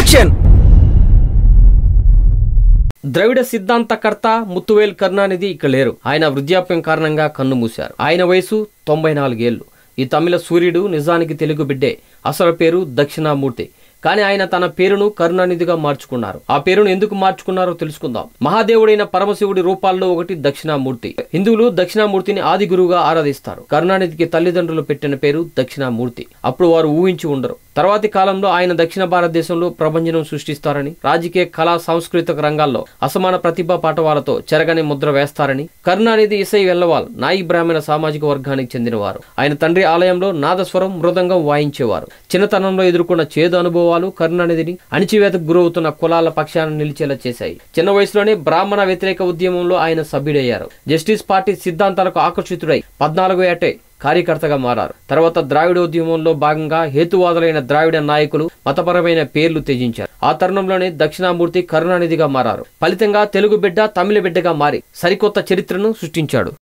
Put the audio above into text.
action Dravida సిద్ధాంతకర్త ముత్తువేల్ కరుణానిధి ఇక్కడ లేరు ఆయన వృద్ధాప్యం కారణంగా కన్ను మూశారు ఆయన వయసు తొంభై నాలుగేళ్లు ఈ తమిళ సూర్యుడు నిజానికి తెలుగు బిడ్డే అసలు పేరు దక్షిణామూర్తి కానీ ఆయన తన పేరును కరుణానిధిగా మార్చుకున్నారు ఆ పేరును ఎందుకు మార్చుకున్నారో తెలుసుకుందాం మహాదేవుడైన పరమశివుడి రూపాల్లో ఒకటి దక్షిణామూర్తి హిందువులు దక్షిణామూర్తిని ఆది గురువుగా ఆరాధిస్తారు కరుణానిధికి తల్లిదండ్రులు పెట్టిన పేరు దక్షిణామూర్తి అప్పుడు వారు ఊహించి ఉండరు తర్వాతి కాలంలో ఆయన దక్షిణ భారతదేశంలో ప్రభంజనం సృష్టిస్తారని రాజకీయ కళా సాంస్కృతిక రంగాల్లో అసమాన ప్రతిభా పాఠవాలతో చెరగని ముద్ర వేస్తారని కరుణానిధి ఇసై వెల్లవాల్ నాయి బ్రాహ్మణ సామాజిక వర్గానికి చెందినవారు ఆయన తండ్రి ఆలయంలో నాదస్వరం మృదంగం వాయించేవారు చిన్నతనంలో ఎదుర్కొన్న చేదు అనుభవాలు కరుణానిధిని అణిచివేతకు గురవుతున్న కులాల పక్షాన నిలిచేలా చేశాయి చిన్న వయసులోనే బ్రాహ్మణ వ్యతిరేక ఉద్యమంలో ఆయన సభ్యుడయ్యారు జస్టిస్ పార్టీ సిద్ధాంతాలకు ఆకర్షితుడై పద్నాలుగు ఏటే కార్యకర్తగా మారారు తర్వాత ద్రావిడ ఉద్యమంలో భాగంగా హేతువాదులైన ద్రావిడ నాయకులు మతపరమైన పేర్లు త్యజించారు ఆ తరుణంలోనే దక్షిణామూర్తి కరుణానిధిగా మారారు ఫలితంగా తెలుగు బిడ్డ తమిళ బిడ్డగా మారి సరికొత్త చరిత్రను సృష్టించాడు